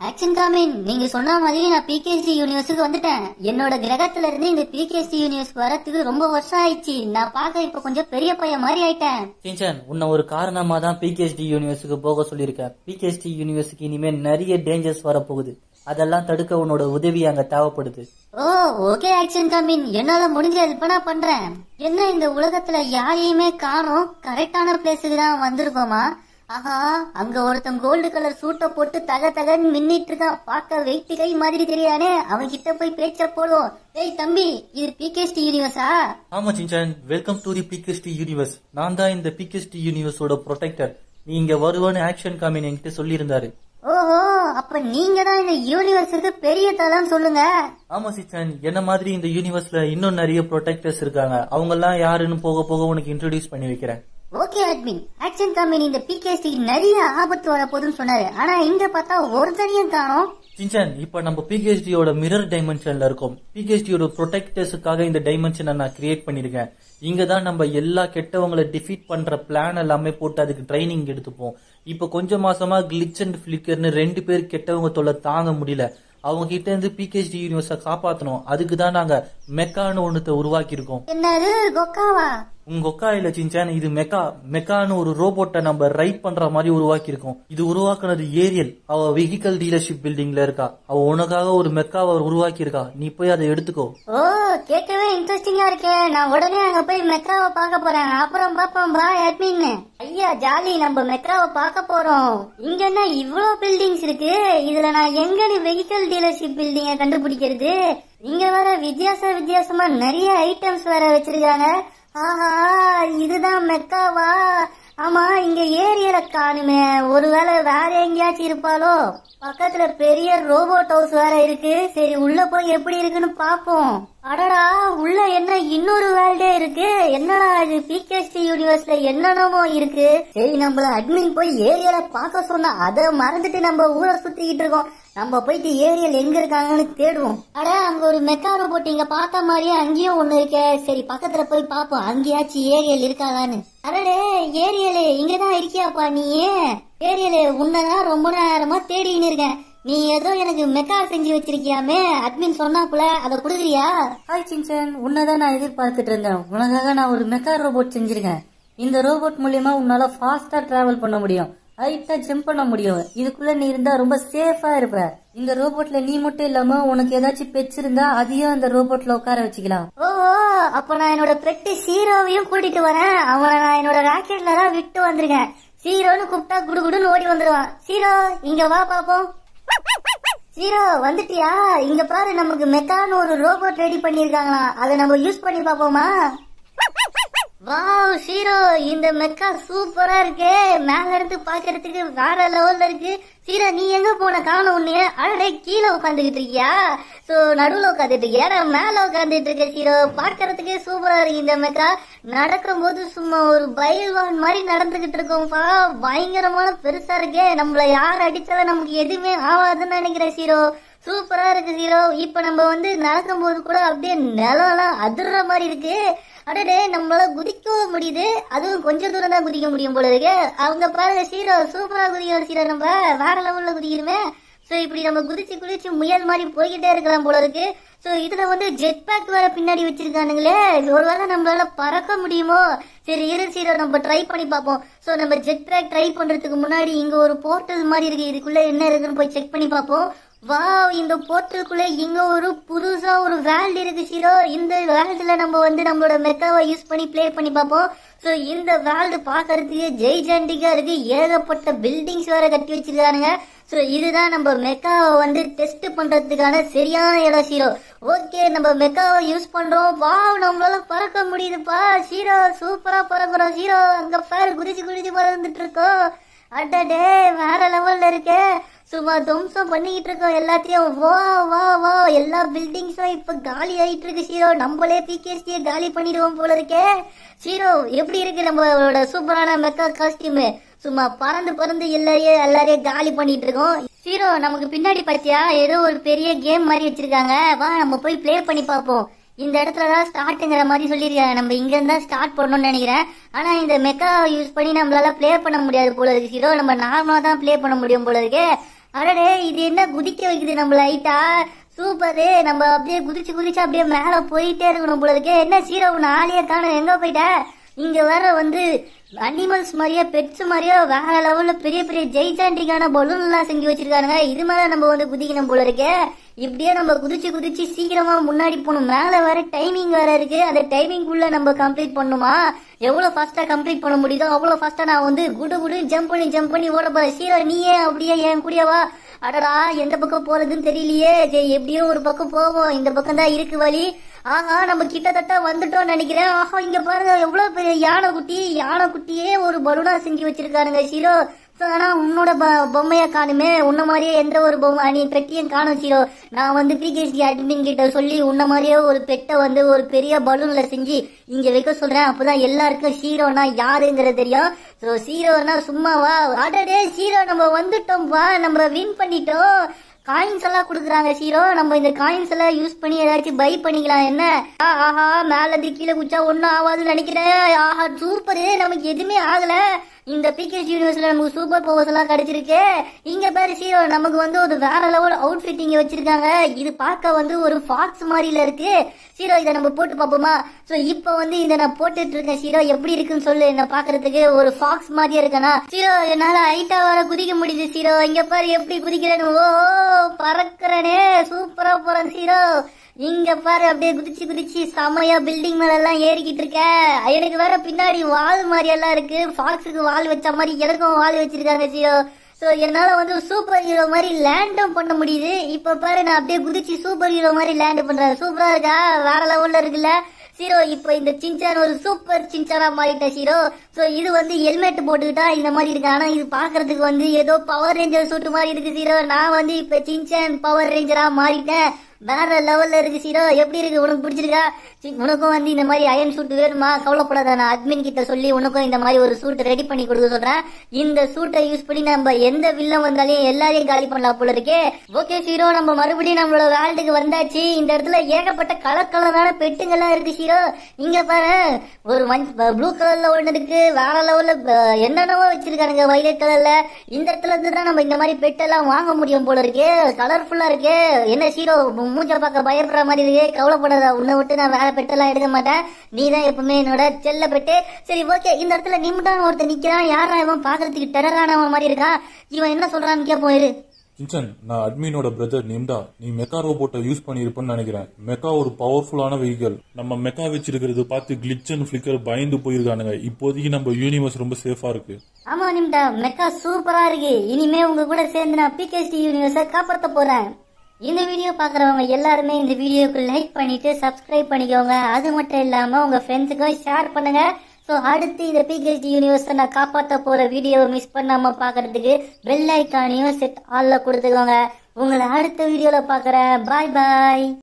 action காமின் நீங்க சொன்ன மாதிரி நான் பிகேஎஸ்டி யூனிவர்ஸுக்கு வந்துட்டேன் என்னோட கிரகத்துல இருந்து இந்த பிகேஎஸ்டி யூனிவர்ஸ் வரத்துக்கு ரொம்ப வருஷம் ஆயிடுச்சு நான் பார்க்க இப்ப கொஞ்சம் பெரிய பையன் மாதிரி ஆயிட்டேன் சிஞ்சன் உன்னை ஒரு காரணமா தான் பிகேஎஸ்டி யூனிவர்ஸுக்கு போக சொல்லியிருக்கேன் பிகேஎஸ்டி யூனிவர்ஸுக்கு இனிமே நிறைய டேஞ்சர்ஸ் வரப்போகுது அதெல்லாம் தடுக்க உன்னோட உதவி அங்க தேவைப்படுது ஓ ஓகே ஆக்ஷன் காமின் என்னால முடிஞ்ச ஹெல்ப் நான் பண்றேன் என்ன இந்த உலகத்துல யாரையுமே காணோம் கரெக்டான பிளேஸுக்கு தான் வந்திருக்கோமா ஆஹா அங்க ஒருத்தன் கோல்டு கலர் சூட்டை போட்டு தக தகன்னு மின்னிட்டு இருக்கான் பார்க்க வெயிட் கை மாதிரி தெரியானே அவன் கிட்ட போய் பேச்ச போடுவோம் ஏய் தம்பி இது பிகேஎஸ்டி யூனிவர்ஸா ஆமா Shinchan welcome to the P K S T universe நான் தான் இந்த பிகேஎஸ்டி யூனிவர்ஸோட ப்ரொடெக்டர் நீ இங்க வருவான்னு ஆக்ஷன் காமின் என்கிட்ட சொல்லியிருந்தாரு ஓஹோ அப்ப நீங்க தான் இந்த யூனிவர்ஸுக்கு பெரிய தலன்னு சொல்லுங்க ஆமா சிச்சன் என்ன மாதிரி இந்த யூனிவர்ஸ்ல இன்னும் நிறைய ப்ரொடெக்டர்ஸ் இருக்காங்க அவங்க எல்லாம் யாருன்னு போக போக உனக்கு இன்ட்ரோடியூஸ் பண்ணி வைக்கிறேன் ஓகே அட்மின் ஆக்ஷன் கம்பெனி இந்த பிகேஎஸ்டி நிறைய ஆபத்து வரப்போகுதுன்னு சொன்னாரு ஆனா இங்க பார்த்தா ஒருத்தரையும் காணோம் சிஞ்சன் இப்ப நம்ம பிகேஎஸ்டியோட மிரர் டைமென்ஷன்ல இருக்கோம் பிகேஎஸ்டியோட ப்ரொடெக்டர்ஸுக்காக இந்த டைமென்ஷனை நான் கிரியேட் பண்ணிருக்கேன் இங்க தான் நம்ம எல்லா கெட்டவங்களை டிஃபீட் பண்ற பிளான் எல்லாமே போட்டு அதுக்கு ட்ரைனிங் எடுத்துப்போம் இப்ப கொஞ்ச மாசமா கிளிச் அண்ட் பிளிக்கர்னு ரெண்டு பேர் கெட்டவங்க தொல்லை தாங்க முடியல அவங்க கிட்ட இருந்து பிகேஎஸ்டி யூனிவர்ஸ காப்பாத்தணும் அதுக்கு தான் நாங்க மெக்கான்னு ஒண்ணுத்த உருவாக்கி இருக்கோம் என்னது கொக்காவா உங்க ஒக்கா இல்ல சிஞ்சான் இது மெக்கா மெக்கான்னு ஒரு ரோபோட்டை நம்ம ரைட் பண்ற மாதிரி உருவாக்கி இருக்கோம் இது உருவாக்குனது ஏரியல் அவ வெஹிக்கல் டீலர்ஷிப் பில்டிங்ல இருக்கா அவ உனக்காக ஒரு மெக்காவை உருவாக்கி இருக்கா நீ போய் அதை எடுத்துக்கோ ஓ கேட்கவே இன்ட்ரெஸ்டிங்கா இருக்கே நான் உடனே அங்க போய் மெக்ராவை பார்க்க போறேன் அப்புறம் பாப்போம் பா அட்மின் ஐயா ஜாலி நம்ம மெக்ராவை பார்க்க போறோம் இங்க என்ன இவ்ளோ பில்டிங்ஸ் இருக்கு இதுல நான் எங்க வெஹிக்கல் டீலர்ஷிப் பில்டிங்க கண்டுபிடிக்கிறது இங்க வேற வித்தியாச வித்தியாசமா நிறைய ஐட்டம்ஸ் வேற வச்சிருக்காங்க ஆஹா இதுதான் மெக்காவா ஆமா இங்க ஏரியல காணுமே ஒருவேளை வேற எங்கேயாச்சும் இருப்பாளோ பக்கத்துல பெரிய ரோபோட் ஹவுஸ் வேற இருக்கு சரி உள்ள போய் எப்படி இருக்குன்னு பாப்போம் அடடா உள்ள என்ன இன்னொரு வேர்ல்டே இருக்கு என்னடா இது பிகேஎஸ்டி யூனிவர்ஸ்ல என்னென்னமோ இருக்கு சரி நம்மள அட்மின் போய் ஏரியல பார்க்க சொன்னா அதை மறந்துட்டு நம்ம ஊரை சுத்திக்கிட்டு இருக்கோம் நம்ம போயிட்டு ஏரியல் எங்க இருக்காங்கன்னு தேடுவோம் அட அங்க ஒரு மெக்கா ரோபோட் இங்க பார்த்த மாதிரியே அங்கேயும் ஒண்ணு இருக்கே சரி பக்கத்துல போய் பாப்போம் அங்கேயாச்சும் ஏரியல் இருக்காதான்னு அடடே ஏரியலே இங்கதான் இருக்கியாப்பா நீ ஏரியலே உன்னதான் ரொம்ப நேரமா தேடின்னு இருக்கேன் நீ ஏதோ எனக்கு மெக்கா செஞ்சு வச்சிருக்கியாமே அட்மின் சொன்னாப்புல அதை குடுக்குறியா ஹாய் சின்சன் உன்னதான் நான் எதிர்பார்த்துட்டு இருந்தேன் உனக்காக நான் ஒரு மெக்கா ரோபோட் செஞ்சிருக்கேன் இந்த ரோபோட் மூலியமா உன்னால ஃபாஸ்டா டிராவல் பண்ண முடியும் ஹைட்டா ஜம்ப் பண்ண முடியும் இதுக்குள்ள நீ இருந்தா ரொம்ப சேஃபா இருப்ப இந்த ரோபோட்ல நீ மட்டும் இல்லாம உனக்கு ஏதாச்சும் பெட்ஸ் இருந்தா அதையும் அந்த ரோபோட்ல உட்கார வச்சுக்கலாம் ஓ அப்ப நான் என்னோட பெட்டு சீரோவையும் கூட்டிட்டு வரேன் அவனை நான் என்னோட ராக்கெட்ல தான் விட்டு வந்திருக்கேன் சீரோன்னு கூப்பிட்டா குடுகுடுன்னு ஓடி வந்துருவான் சீரோ இங்க வா பாப்போம் சீரோ வந்துட்டியா இங்க பாரு நமக்கு மெக்கான்னு ஒரு ரோபோட் ரெடி பண்ணிருக்காங்களாம் அதை நம்ம யூஸ் பண்ணி பாப்போமா வாவ் ஷீரோ இந்த மெக்கா சூப்பரா இருக்கு மேல இருந்து பாக்குறதுக்கு வேற லெவல்ல இருக்கு சீரா நீ எங்க போன காணும் ஒண்ணு அடடே கீழே உட்காந்துக்கிட்டு இருக்கியா சோ நடுவுல உட்காந்துட்டு இருக்கியா நான் மேல உட்காந்துட்டு இருக்கேன் சீரோ பாக்குறதுக்கே சூப்பரா இருக்கு இந்த மெக்கா நடக்கும் போது சும்மா ஒரு பயில்வான் மாதிரி நடந்துகிட்டு இருக்கோம்ப்பா பயங்கரமான பெருசா இருக்கே நம்மள யார் அடிச்சாலும் நமக்கு எதுவுமே ஆகாதுன்னு நினைக்கிறேன் சீரோ சூப்பரா இருக்கு ஹீரோ இப்ப நம்ம வந்து நடக்கும் போது கூட அப்படியே நிலம்லாம் அதிர்ற மாதிரி இருக்கு அடடே நம்மளால குதிக்கவும் முடியுது அதுவும் கொஞ்ச தூரம் தான் குதிக்க முடியும் போல இருக்கு அவங்க பாருங்க ஹீரோ சூப்பரா குதிக்கிறோம் ஹீரோ நம்ம வேற லெவல்ல குதிக்கிறோமே சோ இப்படி நம்ம குதிச்சு குதிச்சு முயல் மாதிரி போய்கிட்டே இருக்கலாம் போல இருக்கு சோ இதுல வந்து ஜெட் பேக் வேற பின்னாடி வச்சிருக்கானுங்களே ஒருவேளை நம்மளால பறக்க முடியுமோ சரி இரு சீரோ நம்ம ட்ரை பண்ணி பார்ப்போம் சோ நம்ம ஜெட் பேக் ட்ரை பண்றதுக்கு முன்னாடி இங்க ஒரு போர்ட்டல் மாதிரி இருக்கு இதுக்குள்ள என்ன இருக்குன்னு போய் செக் பண்ணி பார்ப்போம் வாவ் இந்த போர்ட்டலுக்குள்ள இங்க ஒரு புதுசா ஒரு வேல்ட் இருக்கு சீரோ இந்த வேல்டுல நம்ம வந்து நம்மளோட மெக்காவை யூஸ் பண்ணி ப்ளே பண்ணி பார்ப்போம் சோ இந்த வேல்டு பாக்குறதுக்கு ஜெய் ஜண்டிகா இருக்கு ஏகப்பட்ட பில்டிங்ஸ் வேற கட்டி வச்சிருக்கானுங்க சோ இதுதான் நம்ம மெக்காவை வந்து டெஸ்ட் பண்றதுக்கான சரியான இடம் சீரோ ஓகே நம்ம மெக்காவை யூஸ் பண்றோம் வாவ் நம்மளால பறக்க முடியுதுப்பா சீரோ சூப்பரா பறக்குறோம் சீரோ அங்க பேர் குதிச்சு குதிச்சு பறந்துட்டு இருக்கோம் அடடே வேற லெவல்ல இருக்கே சும்மா துவம்சம் பண்ணிக்கிட்டு இருக்கோம் எல்லாத்தையும் வா வா வா எல்லா பில்டிங்ஸும் இப்ப காலி ஆயிட்டு இருக்கு ஷீரோ நம்மளே பிகேஎஸ்டியை காலி பண்ணிடுவோம் போல இருக்கே ஷீரோ எப்படி இருக்கு நம்மளோட சூப்பரான மெக்கா காஸ்டியூம் சும்மா பறந்து பறந்து எல்லாரையும் எல்லாரையும் காலி பண்ணிட்டு இருக்கோம் ஹீரோ நமக்கு பின்னாடி பாத்தியா ஏதோ ஒரு பெரிய கேம் மாதிரி வச்சிருக்காங்க வா நம்ம போய் ப்ளே பண்ணி பார்ப்போம் இந்த இடத்துல தான் ஸ்டார்ட்ங்கிற மாதிரி சொல்லியிருக்காங்க நம்ம இங்க இருந்தா ஸ்டார்ட் பண்ணணும்னு நினைக்கிறேன் ஆனா இந்த மெக்கா யூஸ் பண்ணி நம்மளால ப்ளே பண்ண முடியாது போல இருக்கு ஹீரோ நம்ம நார்மலா தான் ப்ளே பண்ண முடியும் போல இருக்கு அடடே இது என்ன குதிக்க வைக்குது நம்ம லைட்டா சூப்பரு நம்ம அப்படியே குதிச்சு குதிச்சு அப்படியே மேல போயிட்டே இருக்கணும் போல இருக்கே என்ன சீரோ உன்னை ஆளியே காணும் எங்க போயிட்ட இங்க வேற வந்து அனிமல்ஸ் மாதிரியே பெட்ஸ் மாதிரியே வேற லெவல்ல பெரிய பெரிய ஜெய்சாண்டிக்கான பலூன் எல்லாம் செஞ்சு வச்சிருக்காங்க இது மேல நம்ம வந்து குதிக்கணும் போல இருக்கே இப்படியே நம்ம குதிச்சு குதிச்சு சீக்கிரமா முன்னாடி போகணும் மேல வேற டைமிங் வேற இருக்கு அந்த டைமிங் குள்ள நம்ம கம்ப்ளீட் பண்ணுமா எவ்வளவு ஃபாஸ்டா கம்ப்ளீட் பண்ண முடியுதோ அவ்வளவு ஃபாஸ்டா நான் வந்து குடு குடு ஜம்ப் பண்ணி ஜம்ப் பண்ணி ஓட போறேன் சீரோ நீயே அப்படியே என் கூடவா அடடா எந்த பக்கம் போறதுன்னு தெரியலையே சரி எப்படியோ ஒரு பக்கம் போவோம் இந்த பக்கம் தான் இருக்கு வழி ஆஹா நம்ம கிட்டத்தட்ட வந்துட்டோம் நினைக்கிறேன் ஆஹா இங்க பாருங்க எவ்வளவு பெரிய யானை குட்டி யானை குட்டியே ஒரு பலூனா செஞ்சு வச்சிருக்காருங்க சீரோ So, ஆனா உன்னோட ப- பொம்மைய காணுமே உன்ன மாதிரியே எந்த ஒரு பொம்மை நீ பெட்டியும் காணும் சீரோ நான் வந்து பிகேசி அட்மின் கிட்ட சொல்லி உன்ன மாதிரியே ஒரு பெட்டை வந்து ஒரு பெரிய பலூன்ல செஞ்சு இங்க வைக்க சொல்றேன் அப்பதான் எல்லாருக்கும் ஹீரோனா யாருங்கிறது தெரியும் சோ ஹீரோனா சும்மாவா அடடே ஹீரோ நம்ம வந்துட்டோம்ப்பா நம்ம வின் பண்ணிட்டோம் காயின்ஸ் எல்லாம் குடுக்குறாங்க ஹீரோ நம்ம இந்த காயின்ஸ் எல்லாம் யூஸ் பண்ணி ஏதாச்சும் பை பண்ணிக்கலாம் என்ன ஆ, ஆஹா மேல இருந்து கீழே குச்சா ஒன்னும் ஆகாதுன்னு நினைக்கிறேன் ஆஹா சூப்பரு நமக்கு எதுவுமே ஆகல இந்த பிகேஸ் யூனிவர்ஸ்ல நமக்கு சூப்பர் பவர்ஸ் எல்லாம் கிடைச்சிருக்கு இங்க பாரு ஹீரோ நமக்கு வந்து ஒரு வேற லெவல் அவுட்ஃபிட் இங்க வச்சிருக்காங்க இது பார்க்க வந்து ஒரு ஃபாக்ஸ் மாதிரில இருக்கு ஹீரோ இதை நம்ம போட்டு பார்ப்போமா சோ இப்போ வந்து இதை நான் போட்டுட்டு இருக்கேன் ஹீரோ எப்படி இருக்குன்னு சொல்லு என்ன பாக்குறதுக்கு ஒரு ஃபாக்ஸ் மாதிரியே இருக்கனா ஹீரோ என்னால ஹைட்டா வர குதிக்க முடியுது ஹீரோ இங்க பாரு எப்படி குதிக்கிறேன்னு ஓ பறக்கிறனே சூப்பரா போறேன் ஹீரோ இங்க பாரு அப்படியே குதிச்சு குதிச்சு செமையா பில்டிங் மேல எல்லாம் ஏறிக்கிட்டு இருக்க எனக்கு வேற பின்னாடி வால் மாதிரி எல்லாம் இருக்கு ஃபாக்ஸுக்கு வால் வச்ச மாதிரி எனக்கும் வால் வச்சிருக்காங்க ஹீரோ சோ என்னால வந்து சூப்பர் ஹீரோ மாதிரி லேண்டும் பண்ண முடியுது இப்ப பாரு நான் அப்படியே குதிச்சு சூப்பர் ஹீரோ மாதிரி லேண்ட் பண்றேன் சூப்பரா இருக்கா வேற லெவல்ல இருக்குல்ல ஹீரோ இப்போ இந்த சின்சான் ஒரு சூப்பர் சின்சானா மாறிட்ட ஹீரோ சோ இது வந்து ஹெல்மெட் போட்டுக்கிட்டா இந்த மாதிரி இருக்கு ஆனா இது பாக்குறதுக்கு வந்து ஏதோ பவர் ரேஞ்சர் சூட்டு மாதிரி இருக்கு ஹீரோ நான் வந்து இப்ப சின்சான் பவர் ரேஞ்சரா மாறிட்டேன் வேற லெவல்ல இருக்கு ஹீரோ எப்படி இருக்கு உனக்கு பிடிச்சிருக்கா சி, உனக்கும் வந்து இந்த மாதிரி அயன் சூட் வேணுமா கவலைப்படாத நான் அட்மின் கிட்ட சொல்லி உனக்கும் இந்த மாதிரி ஒரு சூட் ரெடி பண்ணி கொடுக்க சொல்றேன் இந்த சூட்டை யூஸ் பண்ணி நம்ம எந்த வில்லம் வந்தாலும் எல்லாரையும் காலி பண்ணலாம் போல இருக்கே ஓகே ஹீரோ நம்ம மறுபடியும் நம்மளோட வேர்ல்டுக்கு வந்தாச்சு இந்த இடத்துல ஏகப்பட்ட கலர் கலரான பெட்டுங்கெல்லாம் இருக்கு ஹீரோ இங்க பாரு ஒரு ப்ளூ கலர்ல ஒண்ணு இருக்கு வேற லெவல்ல என்னென்னவோ வச்சிருக்கானுங்க வயலட் கலர்ல இந்த இடத்துல இருந்து தான் நம்ம இந்த மாதிரி பெட்டெல்லாம் வாங்க முடியும் போல இருக்கு கலர்ஃபுல்லா இருக்கு என்ன ஹீரோ மூஞ்ச பார்க்க பயப்படுற மாதிரி இருக்கு கவலைப்படாத உன்னை விட்டு நான் வேற பெட்டெல்லாம் எடுக்க மாட்டேன் நீ தான் எப்பவுமே என்னோட செல்ல பெட்டு சரி ஓகே இந்த இடத்துல நிமிடம் ஒருத்தன் நிக்கிறான் யாரா இவன் பாக்குறதுக்கு டெரரானவன் மாதிரி இருக்கான் இவன் என்ன சொல்றான்னு கேட்போம் இரு சின்சன் நான் அட்மினோட பிரதர் நிம்டா நீ மெக்கா ரோபோட்டை யூஸ் பண்ணியிருப்பேன்னு நினைக்கிறேன் மெக்கா ஒரு பவர்ஃபுல்லான வெஹிக்கல் நம்ம மெக்கா வச்சிருக்கிறது பார்த்து கிளிச் அண்ட் ஃபிளிக்கர் பயந்து போயிருக்கானுங்க இப்போதைக்கு நம்ம யூனிவர்ஸ் ரொம்ப சேஃபா இருக்கு ஆமா நிமிடா மெக்கா சூப்பரா இருக்கு இனிமே உங்க கூட சேர்ந்து நான் பிகேஸ்டி யூனிவர்ஸ காப்பாத்த போறேன் இந்த வீடியோ பாக்குறவங்க எல்லாருமே இந்த வீடியோக்கு லைக் பண்ணிட்டு சப்ஸ்கிரைப் பண்ணிக்கோங்க அது மட்டும் இல்லாம உங்க ஃப்ரெண்ட்ஸுக்கும் ஷேர் பண்ணுங்க சோ அடுத்து இந்த பிகேஸ்டி யூனிவர்ஸ் நான் காப்பாத்த போற வீடியோவை மிஸ் பண்ணாம பாக்குறதுக்கு பெல் ஐக்கானையும் செட் ஆல்ல கொடுத்துக்கோங்க உங்களை அடுத்த வீடியோல பாக்குறேன் பாய் பாய்